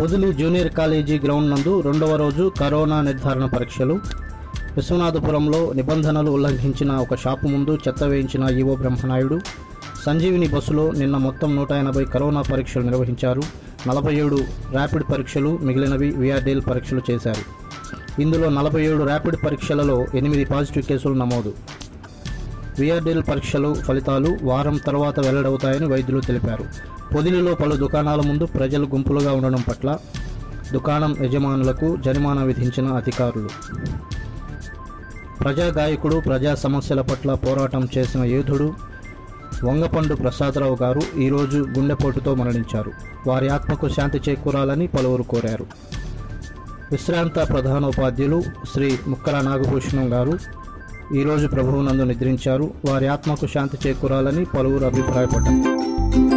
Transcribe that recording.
Podili junior college ground నందు రెండవ రోజు కరోనా నిర్ధారణ పరీక్షలు విశ్వనాథపురంలో నిబంధనలు ఉల్లంఘించిన ఒక షాపు ముందు చెత్త వేయించిన ఈవో బ్రహ్మనాయుడు సంజీవిని బస్సులో నిన్న మొత్తం నూట ఎనభై కరోనా పరీక్షలు నిర్వహించారు నలభై ఏడు ర్యాపిడ్ పరీక్షలు మిగిలినవి విఆర్డీఎల్ పరీక్షలు చేశారు ఇందులో నలభై ఏడు ర్యాపిడ్ పరీక్షలలో ఎనిమిది పాజిటివ్ కేసులు నమోదు విఆర్డీఎల్ పరీక్షలు ఫలితాలు వారం తర్వాత వెల్లడవుతాయని వైద్యులు తెలిపారు పొదిలిలో పలు దుకాణాల ముందు ప్రజలు గుంపులుగా ఉండడం పట్ల దుకాణం యజమానులకు జరిమానా విధించిన అధికారులు ప్రజా గాయకుడు ప్రజా సమస్యల పట్ల పోరాటం చేసిన యోధుడు వంగపండు ప్రసాదరావు గారు ఈరోజు గుండెపోటుతో మరణించారు వారి ఆత్మకు శాంతి చేకూరాలని పలువురు కోరారు విశ్రాంత ప్రధానోపాధ్యులు శ్రీ ముక్కల నాగభూషణం గారు ఈరోజు ప్రభువునందు నిద్రించారు వారి ఆత్మకు శాంతి చేకూరాలని పలువురు అభిప్రాయపడ్డారు